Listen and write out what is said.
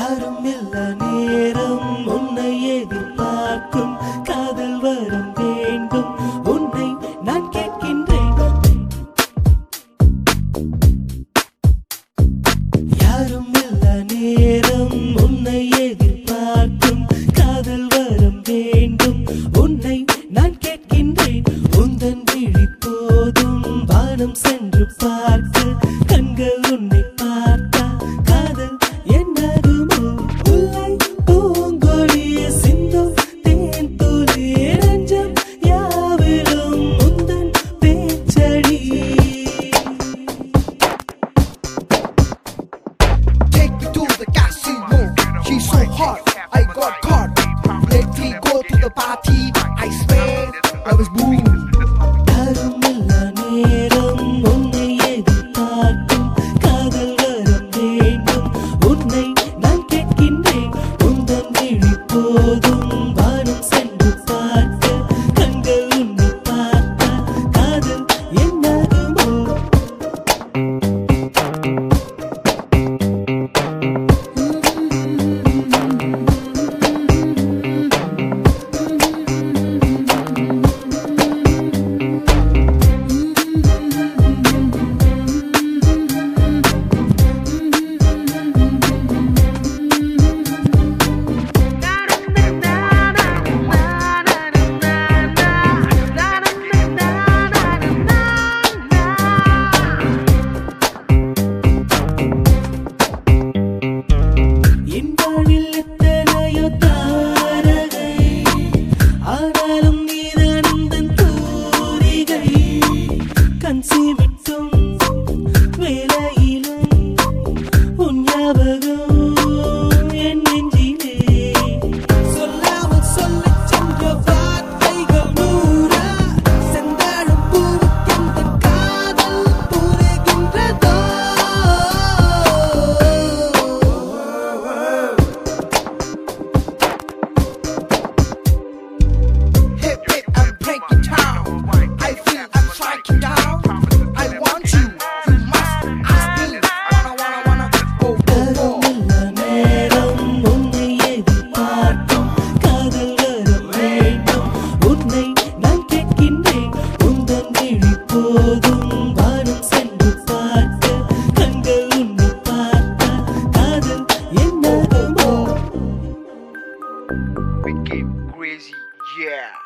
யாரும் இல்ல நேரம் உன்னை எதிர்பார்க்கும் காதல் வரம் வேண்டும் உன்னை நான் கேட்கின்றேன் யாரும் இல்ல நேரம் உன்னை எதிர்பார்க்கும் காதல் வரம் வேண்டும் உன்னை நான் கேட்கின்றேன் உந்தன் விழி போதும் வானம் சென்று பார்க்க கண்கள் உன்னை பார்த்தா காதல் என்னதுமோ உள்ளை பூங்கொடிய சிந்தும் தேன் துளி நெஞ்சம் யாவிலும் உந்தன் பேச்சடி Take me to the casino. She's so hot, I got caught. Let me go to the party. I swear I was boom. யாரும் இல்ல நேரம் உன்னை எதிர்பார்க்கும் காதல் வரம் வேண்டும் உன்னை நான் கேட்கின்றேன் உந்தன் விழி போதும் வானம் சென்று பார்க்க கண்கள் உன்னை பார்த்தா காதல் என்னதுமோ என் வாழ்வில் எத்தனையோ தாரகை ஆனாலும் நீதான் உந்தன் தூரிகை கன்சி விட்டும் வேலையிலும் உன் ஞாபகம் என் நெஞ்சிலே சொல்லாமல் சொல்லிச் சென்ற வார்த்தைகள் நூறா செந்தாழம் பூவுக்கெந்த காதல் புரிகின்றதோ Hip hip, I'm breaking down. I feel I'm striking down. I want you. You must ask me. Wanna wanna wanna go go go. யாருமில்ல நேரம் உன்னை எதிர்பார்க்கும் காதல் வரம் வேண்டும் உன்னை நான் கேட்கின்றேன் உந்தன் விழி போதும் வானம் சென்று பார்க்க கண்கள் உன்னை பார்த்தா காதல் என்னதுமோ We came crazy, yeah.